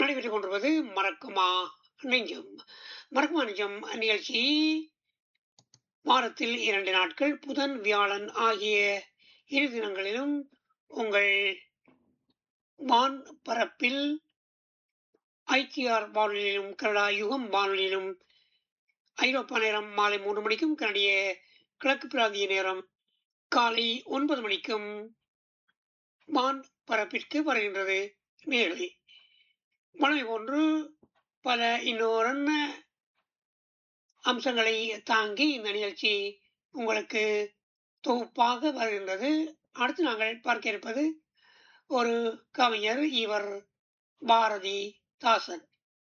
நடைபெற்றுக் கொண்டிருப்பது மறக்குமா நெஞ்சம் மறக்குமா நெஞ்சம் நிகழ்ச்சி வாரத்தில் இரண்டு நாட்கள் புதன் வியாழன் ஆகிய இரு தினங்களிலும் உங்கள் வான் பரப்பில் ஐக்கியார் வானொலியிலும் கனடா யுகம் வானொலியிலும் ஐரோப்பா நேரம் மாலை மூன்று மணிக்கும் கனடிய கிழக்கு பிராந்திய நேரம் காலை ஒன்பது மணிக்கும் வான் பரப்பிற்கு வருகின்றது நேரலை மழை போன்று பல இன்னொரு அம்சங்களை தாங்கி இந்த நிகழ்ச்சி உங்களுக்கு தொகுப்பாக வருகின்றது அடுத்து நாங்கள் பார்க்க இருப்பது ஒரு கவிஞர் இவர் பாரதி தாசன்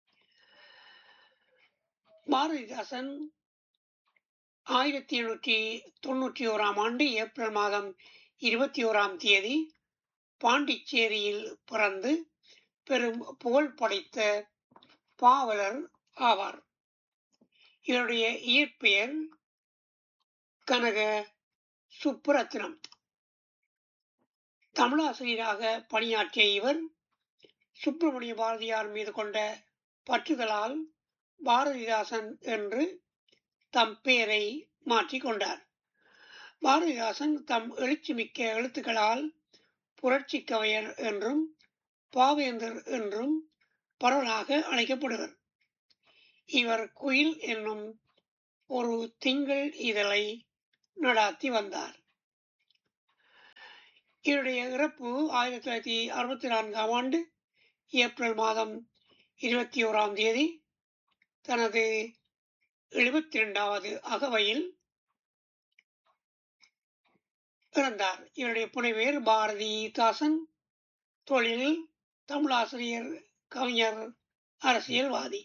பாரதிதாசன் ஆயிரத்தி எண்ணூற்றி தொண்ணூற்றி ஓராம் ஆண்டு ஏப்ரல் மாதம் இருபத்தி ஓராம் தேதி பாண்டிச்சேரியில் பிறந்து பெரும் புகழ் படைத்த பாவலர் ஆவார் இவருடைய இயற்பெயர் கனக சுப்புரத்னம் தமிழாசிரியராக பணியாற்றிய இவர் சுப்பிரமணிய பாரதியார் மீது கொண்ட பற்றுதலால் பாரதிதாசன் என்று தம் பெயரை மாற்றிக்கொண்டார் பாரதிதாசன் தம் எழுச்சிமிக்க எழுத்துக்களால் புரட்சி கவையர் என்றும் பாவேந்தர் என்றும் பரவலாக அழைக்கப்படுவர் இவர் குயில் என்னும் ஒரு திங்கள் இதழை நடாத்தி வந்தார் இவருடைய இறப்பு ஆயிரத்தி தொள்ளாயிரத்தி அறுபத்தி நான்காம் ஆண்டு ஏப்ரல் மாதம் இருபத்தி ஓராம் தேதி தனது எழுபத்தி இரண்டாவது அகவையில் இறந்தார் இவருடைய புனைவேர் பாரதி தாசன் தொழில் தமிழாசிரியர் கவிஞர் அரசியல்வாதி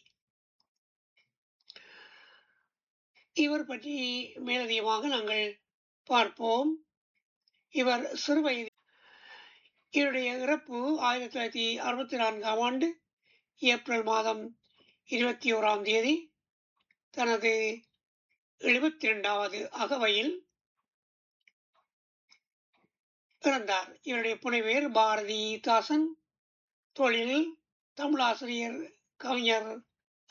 இவர் பற்றி மேலதிகமாக நாங்கள் பார்ப்போம் இவர் சிறுவயது இவருடைய இறப்பு ஆயிரத்தி தொள்ளாயிரத்தி அறுபத்தி நான்காம் ஆண்டு ஏப்ரல் மாதம் இருபத்தி ஓராம் தேதி தனது எழுபத்தி இரண்டாவது அகவையில் இறந்தார் இவருடைய புனைவேர் பாரதி தாசன் தொழில் தமிழாசிரியர் கவிஞர்